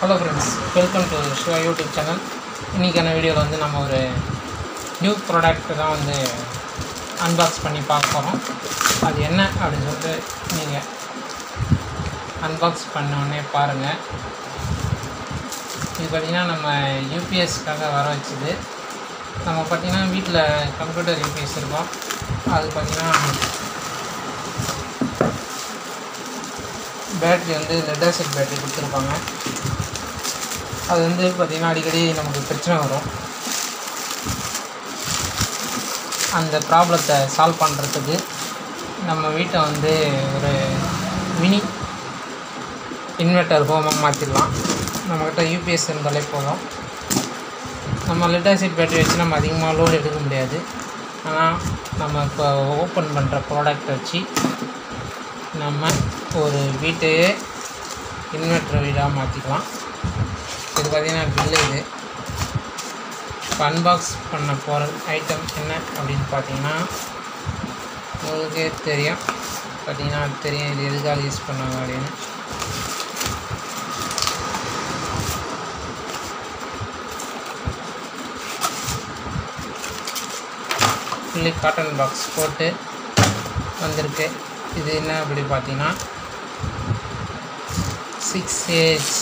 hello friends welcome to Siva YouTube channel இன்றைக்கான வீடியோவில் வந்து நம்ம ஒரு நியூ ப்ராடக்ட் தான் வந்து அன்பாக்ஸ் பண்ணி பார்க்க போகிறோம் அது என்ன அப்படின்னு சொல்லிட்டு நீங்கள் அன்பாக்ஸ் பண்ணோடனே பாருங்கள் இது பார்த்திங்கன்னா நம்ம யூபிஎஸ்க்காக வர வச்சுது நம்ம பார்த்திங்கன்னா வீட்டில் கம்ப்யூட்டர் யூபிஎஸ் இருக்கும் அது பார்த்திங்கன்னா பேட்ரி வந்து லெட் ஆசிட் பேட்ரி கொடுத்துருப்பாங்க அது வந்து பார்த்திங்கன்னா அடிக்கடி நமக்கு பிரச்சனை வரும் அந்த ப்ராப்ளத்தை சால்வ் பண்ணுறதுக்கு நம்ம வீட்டை வந்து ஒரு மினி இன்வெர்ட்டர் ஹோமாக மாற்றிடலாம் நம்மக்கிட்ட யூபிஎஸ் இருந்தாலே போதும் நம்ம லெட் ஆசிட் பேட்டரி வச்சு நம்ம அதிகமாக லோடு எடுக்க முடியாது ஆனால் நம்ம இப்போ ஓப்பன் பண்ணுற ப்ராடக்ட் வச்சு நம்ம ஒரு வீட்டையே இன்வெர்ட்டர் வீடாக மாற்றிக்கலாம் இது பார்த்திங்கன்னா பில்லு இது இப்போ அன்பாக்ஸ் பண்ண போகிற ஐட்டம் என்ன அப்படின்னு பார்த்தீங்கன்னா உங்களுக்கே தெரியும் பார்த்தீங்கன்னா தெரியும் இது எதுக்காக யூஸ் பண்ணாங்க அப்படின்னு ஃபுல்லி காட்டன் பாக்ஸ் போட்டு வந்திருக்கு இது என்ன அப்படி பார்த்தீங்கன்னா சிக்ஸ் ஏஜ்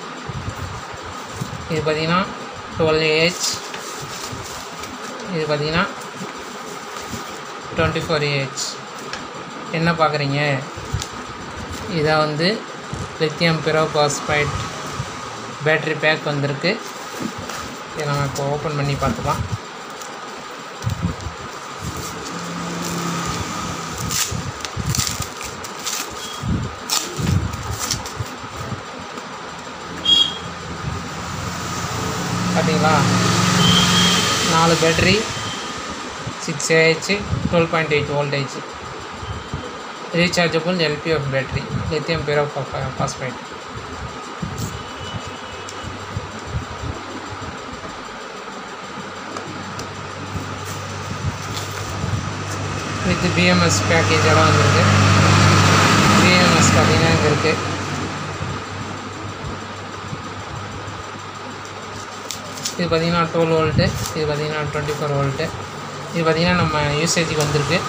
இது பார்த்தீங்கன்னா டுவெல் ஏஜ் இது பார்த்தீங்கன்னா டுவெண்ட்டி ஃபோர் ஏஜ் என்ன பார்க்குறீங்க இதை வந்து லித்தியம் பிரோபாஸ்பைட் பேட்ரி பேக் வந்திருக்கு இதை நம்ம இப்போ ஓப்பன் பண்ணி பார்த்துக்கலாம் பார்த்தீங்களா நாலு battery six AH twelve point eight voltage rechargeable LFP battery lithium ferro phosphate with BMS பேக்கேஜோட வந்திருக்கு பிஎம்எஸ் பார்த்தீங்கன்னா இங்கே இருக்குது இது பார்த்திங்கன்னா டுவெல் வோல்ட்டு இது பார்த்திங்கன்னா டுவெண்ட்டி ஃபோர் வோல்ட்டு இது பார்த்திங்கன்னா நம்ம யூசேஜுக்கு வந்திருக்கு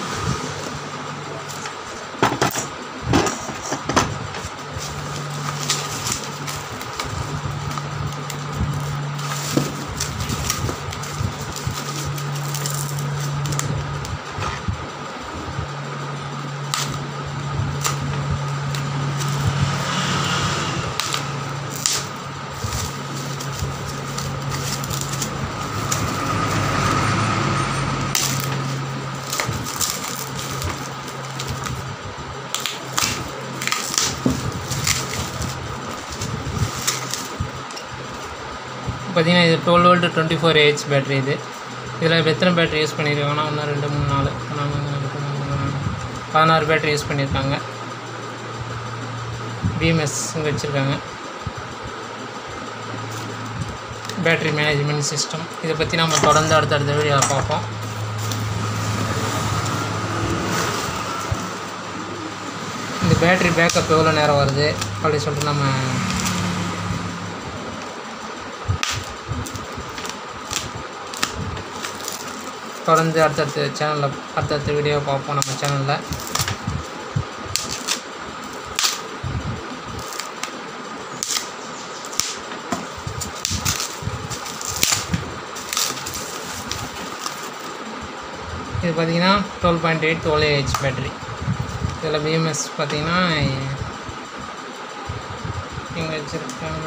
பார்த்தீங்கன்னா இது twelve volt twenty four AH battery இது இதில் இப்போ எத்தனை பேட்ரி யூஸ் பண்ணியிருக்காங்கன்னா ஒன்று ரெண்டு மூணு நாலு நாலு அஞ்சு, ஆறு, ஏழு, எட்டு, ஒன்பது, பத்து, பதினாறு பேட்ரி யூஸ் பண்ணியிருக்காங்க பிஎம்எஸ் இங்கே வச்சுருக்காங்க பேட்ரி மேனேஜ்மெண்ட் சிஸ்டம் இதை பற்றி நம்ம தொடர்ந்து அடுத்தடுத்த வீடியோவில் பார்ப்போம் இந்த பேட்ரி பேக்கப் எவ்வளோ நேரம் வருது அப்படி சொல்லிட்டு நம்ம தொடர்ந்து அடுத்தடுத்த சேனலில் அடுத்தடுத்த வீடியோ பார்ப்போம் நம்ம சேனலில் இது பார்த்தீங்கன்னா twelve point eight twelve AH battery இதில் பிஎம்எஸ் பார்த்தீங்கன்னா இங்கே வச்சுருக்காங்க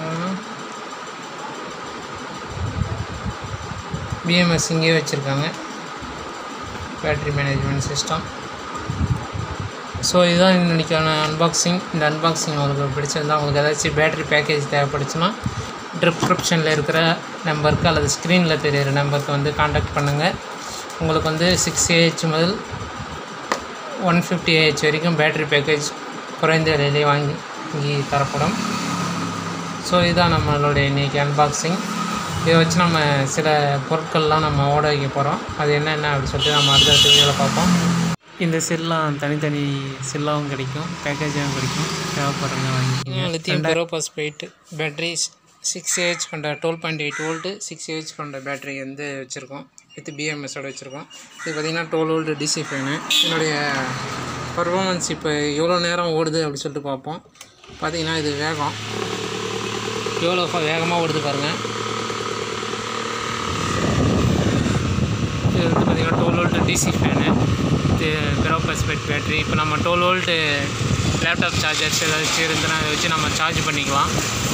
பிஎம்எஸ் இங்கேயே வச்சுருக்காங்க பேட்ரி மேனேஜ்மெண்ட் சிஸ்டம் ஸோ இதுதான் இன்றைக்கான அன்பாக்சிங் இந்த அன்பாக்சிங் உங்களுக்கு பிடிச்சிருந்தா உங்களுக்கு ஏதாச்சும் பேட்ரி பேக்கேஜ் தேவைப்படுச்சுன்னா டிஸ்கிரிப்ஷனில் இருக்கிற நம்பருக்கு அல்லது ஸ்க்ரீனில் தெரியிற நம்பருக்கு வந்து காண்டாக்ட் பண்ணுங்கள் உங்களுக்கு வந்து சிக்ஸ் ஏஹெச் முதல் ஒன் ஃபிஃப்டி ஏஹெச் வரைக்கும் பேட்ரி பேக்கேஜ் குறைந்த விலையிலே வாங்கி வாங்கி தரப்படும் ஸோ இதுதான் நம்மளுடைய இன்றைக்கி அன்பாக்சிங் இதை வச்சு நம்ம சில பொருட்கள்லாம் நம்ம ஓட வைக்க போகிறோம் அது என்னென்ன அப்படின்னு சொல்லிட்டு நம்ம அடுத்த வீடியோவில் பார்ப்போம் இந்த செல்லாம் தனித்தனி செல்லாகவும் கிடைக்கும் பேக்கேஜாகவும் கிடைக்கும் தேவைப்படுறவங்க வாங்கிக்கோங்க lithium ferro phosphate batteries six AH கொண்ட twelve point eight volt six AH கொண்ட பேட்டரி வந்து வச்சுருக்கோம் வித் பிஎம்எஸோட வச்சுருக்கோம் இது பார்த்திங்கன்னா டுவெல் வோல்ட் டிசி ஃபேனு என்னுடைய பர்ஃபார்மன்ஸ் இப்போ எவ்வளோ நேரம் ஓடுது அப்படி சொல்லிட்டு பார்ப்போம் பார்த்திங்கன்னா இது வேகம் எவ்வளோ வேகமாக ஓடுது பாருங்கள் இது வந்து பார்த்திங்கன்னா டுவெல் வோல்ட் டிசி ஃபேனு இது பெரோபஸ்பெட் பேட்டரி இப்போ நம்ம டுவெல் வோல்ட்டு லேப்டாப் சார்ஜர்ஸ் ஏதாச்சும் இருந்துன்னா அதை வச்சு நம்ம சார்ஜ் பண்ணிக்கலாம்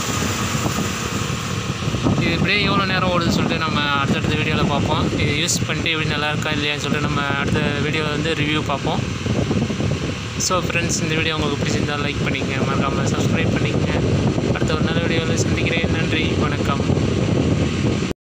இது இப்படியே எவ்வளோ நேரம் ஓடுதுன்னு சொல்லிட்டு நம்ம அடுத்தடுத்த வீடியோவில் பார்ப்போம் இது யூஸ் பண்ணிட்டு எப்படி நல்லா இருக்கா இல்லையான்னு சொல்லிட்டு நம்ம அடுத்த வீடியோவில் வந்து ரிவ்யூ பார்ப்போம் ஸோ ஃப்ரெண்ட்ஸ் இந்த வீடியோ உங்களுக்கு பிடிச்சிருந்தால் லைக் பண்ணிக்கங்க மறக்காமல் சப்ஸ்கிரைப் பண்ணிக்கங்க அடுத்த ஒரு நல்ல வீடியோவில் சந்திக்கிறேன் நன்றி வணக்கம்